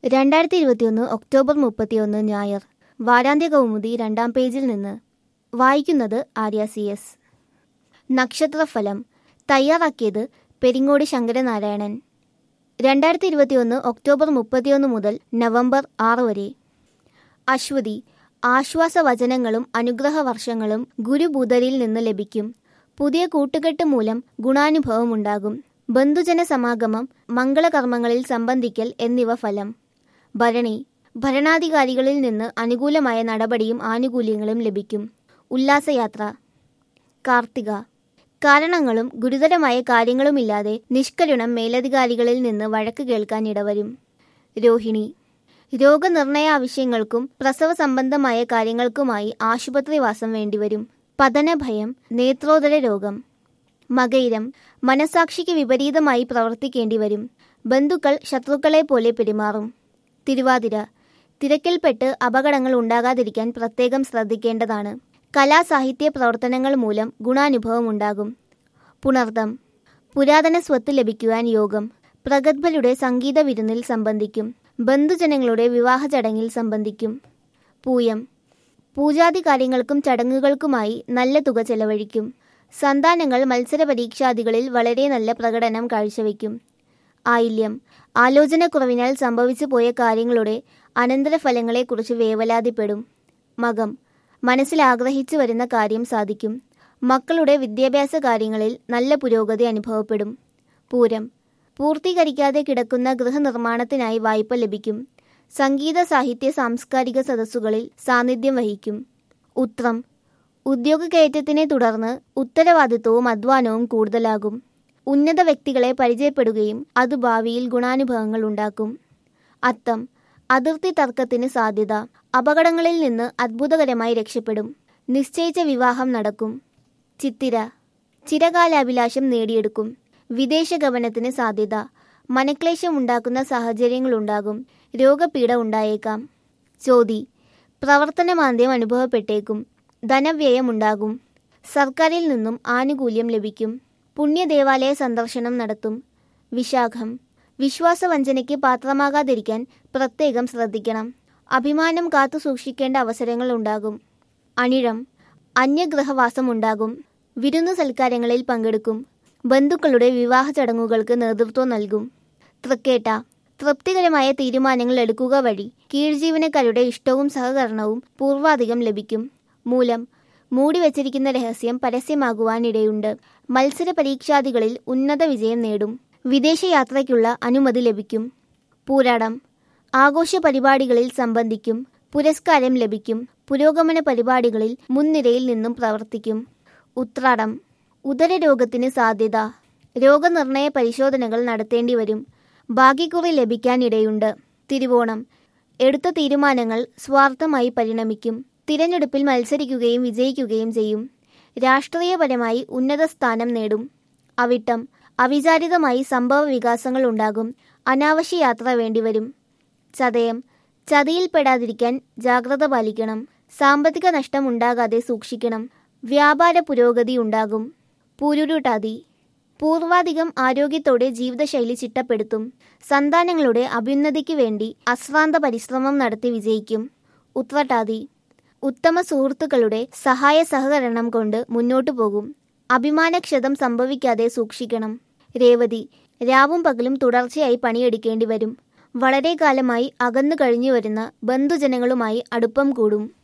രണ്ടായിരത്തി ഇരുപത്തിയൊന്ന് ഒക്ടോബർ മുപ്പത്തിയൊന്ന് ഞായർ വാരാന്ത്യ കൗമുദി രണ്ടാം പേജിൽ നിന്ന് വായിക്കുന്നത് ആര്യ സി എസ് നക്ഷത്രഫലം തയ്യാറാക്കിയത് പെരിങ്ങോടി ശങ്കരനാരായണൻ രണ്ടായിരത്തി ഇരുപത്തിയൊന്ന് ഒക്ടോബർ മുപ്പത്തിയൊന്ന് മുതൽ നവംബർ ആറ് വരെ അശ്വതി ആശ്വാസവചനങ്ങളും അനുഗ്രഹവർഷങ്ങളും ഗുരുബുധരിൽ നിന്ന് ലഭിക്കും പുതിയ കൂട്ടുകെട്ട് മൂലം ഗുണാനുഭവമുണ്ടാകും ബന്ധുജന സമാഗമം മംഗളകർമ്മങ്ങളിൽ സംബന്ധിക്കൽ എന്നിവ ഫലം ഭരണി ഭരണാധികാരികളിൽ നിന്ന് അനുകൂലമായ നടപടിയും ആനുകൂല്യങ്ങളും ലഭിക്കും ഉല്ലാസയാത്ര കാർത്തിക കാരണങ്ങളും ഗുരുതരമായ കാര്യങ്ങളുമില്ലാതെ നിഷ്കരുണം മേലധികാരികളിൽ നിന്ന് വഴക്ക് കേൾക്കാൻ ഇടവരും രോഹിണി രോഗനിർണയാവശ്യങ്ങൾക്കും പ്രസവ സംബന്ധമായ കാര്യങ്ങൾക്കുമായി ആശുപത്രിവാസം വേണ്ടിവരും പതനഭയം നേത്രോദര രോഗം മകയിരം മനസാക്ഷിക്ക് വിപരീതമായി പ്രവർത്തിക്കേണ്ടി വരും ബന്ധുക്കൾ ശത്രുക്കളെ പോലെ പെരുമാറും തിരുവാതിര തിരക്കിൽപ്പെട്ട് അപകടങ്ങൾ ഉണ്ടാകാതിരിക്കാൻ പ്രത്യേകം ശ്രദ്ധിക്കേണ്ടതാണ് കലാസാഹിത്യ പ്രവർത്തനങ്ങൾ മൂലം ഗുണാനുഭവം ഉണ്ടാകും പുണർദം പുരാതന സ്വത്ത് ലഭിക്കുവാൻ യോഗം പ്രഗത്ഭരുടെ സംഗീത വിരുന്നിൽ സംബന്ധിക്കും ബന്ധുജനങ്ങളുടെ വിവാഹ ചടങ്ങിൽ സംബന്ധിക്കും പൂയം പൂജാതി കാര്യങ്ങൾക്കും ചടങ്ങുകൾക്കുമായി നല്ല തുക ചെലവഴിക്കും സന്താനങ്ങൾ മത്സര പരീക്ഷാദികളിൽ വളരെ നല്ല പ്രകടനം കാഴ്ചവെക്കും ആയില്യം ആലോചനക്കുറവിനാൽ സംഭവിച്ചു പോയ കാര്യങ്ങളുടെ അനന്തരഫലങ്ങളെക്കുറിച്ച് വേവലാതിപ്പെടും മകം മനസ്സിൽ ആഗ്രഹിച്ചു വരുന്ന കാര്യം സാധിക്കും മക്കളുടെ വിദ്യാഭ്യാസ കാര്യങ്ങളിൽ നല്ല പുരോഗതി അനുഭവപ്പെടും പൂരം പൂർത്തീകരിക്കാതെ കിടക്കുന്ന ഗൃഹനിർമ്മാണത്തിനായി വായ്പ ലഭിക്കും സംഗീത സാഹിത്യ സാംസ്കാരിക സദസ്സുകളിൽ സാന്നിധ്യം വഹിക്കും ഉത്രം ഉദ്യോഗ കയറ്റത്തിനെ തുടർന്ന് ഉത്തരവാദിത്വവും അധ്വാനവും കൂടുതലാകും ഉന്നത വ്യക്തികളെ പരിചയപ്പെടുകയും അത് ഭാവിയിൽ ഗുണാനുഭവങ്ങൾ ഉണ്ടാക്കും അത്തം അതിർത്തി തർക്കത്തിന് സാധ്യത അപകടങ്ങളിൽ നിന്ന് അത്ഭുതകരമായി രക്ഷപ്പെടും നിശ്ചയിച്ച വിവാഹം നടക്കും ചിത്തിര ചിരകാലാഭിലാഷം നേടിയെടുക്കും വിദേശ ഗമനത്തിന് സാധ്യത മനക്ലേശം ഉണ്ടാക്കുന്ന സാഹചര്യങ്ങളുണ്ടാകും രോഗപീഠ ഉണ്ടായേക്കാം ചോതി പ്രവർത്തനമാന്ദ്യം അനുഭവപ്പെട്ടേക്കും ധനവ്യയം ഉണ്ടാകും സർക്കാരിൽ നിന്നും ആനുകൂല്യം ലഭിക്കും പുണ്യദേവാലയ സന്ദർശനം നടത്തും വിശാഖം വിശ്വാസവഞ്ചനയ്ക്ക് പാത്രമാകാതിരിക്കാൻ പ്രത്യേകം ശ്രദ്ധിക്കണം അഭിമാനം കാത്തു സൂക്ഷിക്കേണ്ട അവസരങ്ങൾ ഉണ്ടാകും അണിഴം അന്യഗ്രഹവാസം ഉണ്ടാകും വിരുന്നു സൽക്കാരങ്ങളിൽ പങ്കെടുക്കും ബന്ധുക്കളുടെ വിവാഹ ചടങ്ങുകൾക്ക് നേതൃത്വം നൽകും തൃക്കേട്ട തൃപ്തികരമായ തീരുമാനങ്ങൾ എടുക്കുക വഴി കീഴ്ജീവനക്കാരുടെ ഇഷ്ടവും സഹകരണവും പൂർവാധികം ലഭിക്കും മൂലം മൂടിവച്ചിരിക്കുന്ന രഹസ്യം പരസ്യമാകുവാനിടയുണ്ട് മത്സര പരീക്ഷാദികളിൽ ഉന്നത വിജയം നേടും വിദേശയാത്രയ്ക്കുള്ള അനുമതി ലഭിക്കും പൂരാടം ആഘോഷ പരിപാടികളിൽ സംബന്ധിക്കും പുരസ്കാരം ലഭിക്കും പുരോഗമന പരിപാടികളിൽ മുൻനിരയിൽ നിന്നും പ്രവർത്തിക്കും ഉത്രാടം ഉദരരോഗത്തിന് സാധ്യത രോഗനിർണയ പരിശോധനകൾ നടത്തേണ്ടി വരും ഭാഗ്യക്കുറി ലഭിക്കാനിടയുണ്ട് തിരുവോണം എടുത്ത തീരുമാനങ്ങൾ സ്വാർത്ഥമായി പരിണമിക്കും തിരഞ്ഞെടുപ്പിൽ മത്സരിക്കുകയും വിജയിക്കുകയും ചെയ്യും രാഷ്ട്രീയപരമായി ഉന്നത സ്ഥാനം നേടും അവിട്ടം അവിചാരിതമായി സംഭവ വികാസങ്ങൾ ഉണ്ടാകും അനാവശ്യ യാത്ര വേണ്ടിവരും ചതയം ചതിയിൽപ്പെടാതിരിക്കാൻ ജാഗ്രത പാലിക്കണം സാമ്പത്തിക നഷ്ടം ഉണ്ടാകാതെ സൂക്ഷിക്കണം വ്യാപാര പുരോഗതി ഉണ്ടാകും പൂരുരുട്ടാതി പൂർവാധികം ആരോഗ്യത്തോടെ ജീവിതശൈലി ചിട്ടപ്പെടുത്തും സന്താനങ്ങളുടെ അഭ്യുന്നതിക്ക് വേണ്ടി അശ്രാന്ത പരിശ്രമം നടത്തി വിജയിക്കും ഉത്രട്ടാതി ഉത്തമ സുഹൃത്തുക്കളുടെ സഹായ സഹകരണം കൊണ്ട് മുന്നോട്ടു പോകും അഭിമാനക്ഷതം സംഭവിക്കാതെ സൂക്ഷിക്കണം രേവതി രാവും പകലും തുടർച്ചയായി പണിയെടുക്കേണ്ടി വരും വളരെ കാലമായി അകന്നു കഴിഞ്ഞു വരുന്ന ബന്ധുജനങ്ങളുമായി അടുപ്പം കൂടും